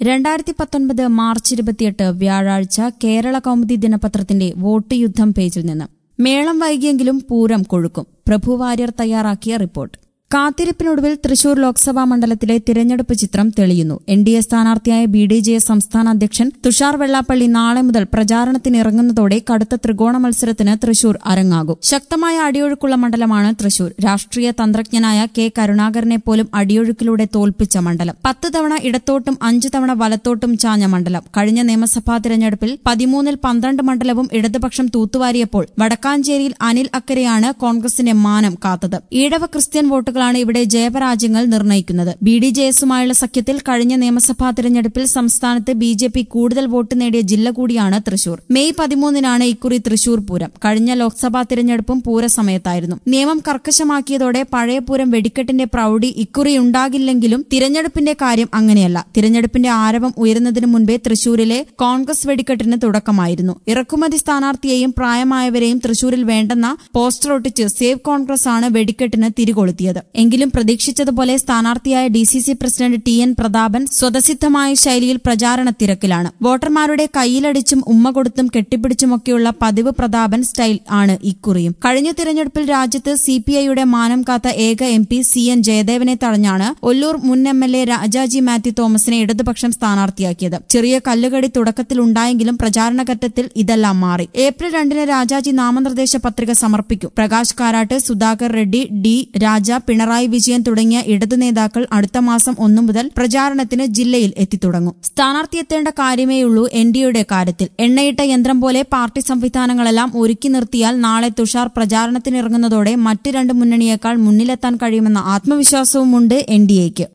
രണ്ടായിരത്തി പത്തൊൻപത് മാർച്ച് ഇരുപത്തിയെട്ട് വ്യാഴാഴ്ച കേരള കൗമുദി ദിനപത്രത്തിന്റെ വോട്ട് യുദ്ധം പേജിൽ നിന്ന് മേളം വൈകിയെങ്കിലും പൂരം കൊഴുക്കും പ്രഭു വാര്യർ തയ്യാറാക്കിയ റിപ്പോർട്ട് കാത്തിരിപ്പിനൊടുവിൽ തൃശൂർ ലോക്സഭാ മണ്ഡലത്തിലെ തിരഞ്ഞെടുപ്പ് ചിത്രം തെളിയുന്നു എൻ ഡി എ സ്ഥാനാർത്ഥിയായ ബി ഡി ജെ എസ് സംസ്ഥാന അധ്യക്ഷൻ തുഷാർ വെള്ളാപ്പള്ളി നാളെ മുതൽ പ്രചാരണത്തിനിറങ്ങുന്നതോടെ കടുത്ത ത്രികോണ മത്സരത്തിന് തൃശൂർ അരങ്ങാകും ശക്തമായ അടിയൊഴുക്കുള്ള മണ്ഡലമാണ് തൃശൂർ രാഷ്ട്രീയ തന്ത്രജ്ഞനായ കെ കരുണാകരനെ പോലും അടിയൊഴുക്കിലൂടെ തോൽപ്പിച്ച മണ്ഡലം പത്ത് തവണ ഇടത്തോട്ടും അഞ്ചു തവണ വലത്തോട്ടും ചാഞ്ഞ മണ്ഡലം കഴിഞ്ഞ നിയമസഭാ തിരഞ്ഞെടുപ്പിൽ പതിമൂന്നിൽ പന്ത്രണ്ട് മണ്ഡലവും ഇടതുപക്ഷം തൂത്തുവാരിയപ്പോൾ വടക്കാഞ്ചേരിയിൽ അനിൽ അക്കരെയാണ് കോൺഗ്രസിന്റെ മാനം കാത്തത് ഈഴവ ക്രിസ്ത്യൻ വോട്ടുകളാണ് ഇവിടെ ജയപരാജയങ്ങൾ നിർണ്ണയിക്കുന്നത് ബി ഡി ജെ എസുമായുള്ള സഖ്യത്തിൽ കഴിഞ്ഞ നിയമസഭാ തിരഞ്ഞെടുപ്പിൽ സംസ്ഥാനത്ത് ബി ജെ പി കൂടുതൽ വോട്ട് നേടിയ ജില്ല കൂടിയാണ് തൃശൂർ മെയ് പതിമൂന്നിനാണ് ഇക്കുറി തൃശൂർ പൂരം കഴിഞ്ഞ ലോക്സഭാ തിരഞ്ഞെടുപ്പും പൂരസമയത്തായിരുന്നു നിയമം കർക്കശമാക്കിയതോടെ പഴയ പൂരം വെടിക്കെട്ടിന്റെ പ്രൌഢി ഇക്കുറി ഉണ്ടാകില്ലെങ്കിലും തിരഞ്ഞെടുപ്പിന്റെ കാര്യം അങ്ങനെയല്ല തിരഞ്ഞെടുപ്പിന്റെ ആരവം ഉയരുന്നതിന് മുൻപേ തൃശൂരിലെ കോൺഗ്രസ് വെടിക്കെട്ടിന് തുടക്കമായിരുന്നു ഇറക്കുമതി സ്ഥാനാർത്ഥിയെയും പ്രായമായവരെയും തൃശൂരിൽ വേണ്ടെന്ന പോസ്റ്റർ ഒട്ടിച്ച് സേവ് കോൺഗ്രസ് ആണ് വെടിക്കെട്ടിന് തിരികൊളുത്തിയത് എങ്കിലും പ്രതീക്ഷിച്ചതുപോലെ സ്ഥാനാർത്ഥിയായ D C C president T N Prathapan സ്വതസിദ്ധമായ ശൈലിയിൽ പ്രചാരണ തിരക്കിലാണ് വോട്ടർമാരുടെ കയ്യിലടിച്ചും ഉമ്മ കൊടുത്തും കെട്ടിപ്പിടിച്ചുമൊക്കെയുള്ള പതിവ് പ്രതാപൻ സ്റ്റൈൽ ആണ് ഇക്കുറിയും കഴിഞ്ഞ തിരഞ്ഞെടുപ്പിൽ രാജ്യത്ത് സി പി ഐയുടെ മാനം കാത്ത ഏക എം പി സി എൻ ജയദേവനെ തഴഞ്ഞാണ് ഒല്ലൂർ മുൻ M L A Rajaji Mathew തോമസിനെ ഇടതുപക്ഷം സ്ഥാനാർത്ഥിയാക്കിയത് ചെറിയ കല്ലുകടി തുടക്കത്തിലുണ്ടായെങ്കിലും പ്രചാരണഘട്ടത്തിൽ ഇതെല്ലാം മാറി ഏപ്രിൽ രണ്ടിന് രാജാജി നാമനിർദ്ദേശ പത്രിക സമർപ്പിക്കും പ്രകാശ് കാരാട്ട് സുധാകർ റെഡ്ഡി ഡി രാജ പിണറായി വിജയൻ തുടങ്ങിയ ഇടതു നേതാക്കൾ അടുത്ത മാസം ഒന്നു മുതൽ പ്രചാരണത്തിന് ജില്ലയിൽ എത്തിത്തുടങ്ങും സ്ഥാനാർത്ഥി എത്തേണ്ട കാര്യമേയുള്ളൂ എൻ ഡിയുടെ കാര്യത്തിൽ എണ്ണയിട്ട യന്ത്രം പോലെ പാർട്ടി സംവിധാനങ്ങളെല്ലാം ഒരുക്കി നിർത്തിയാൽ നാളെ തുഷാർ പ്രചാരണത്തിനിറങ്ങുന്നതോടെ മറ്റ് രണ്ട് മുന്നണിയേക്കാൾ മുന്നിലെത്താൻ കഴിയുമെന്ന ആത്മവിശ്വാസവുമുണ്ട് എൻ ഡി എക്ക്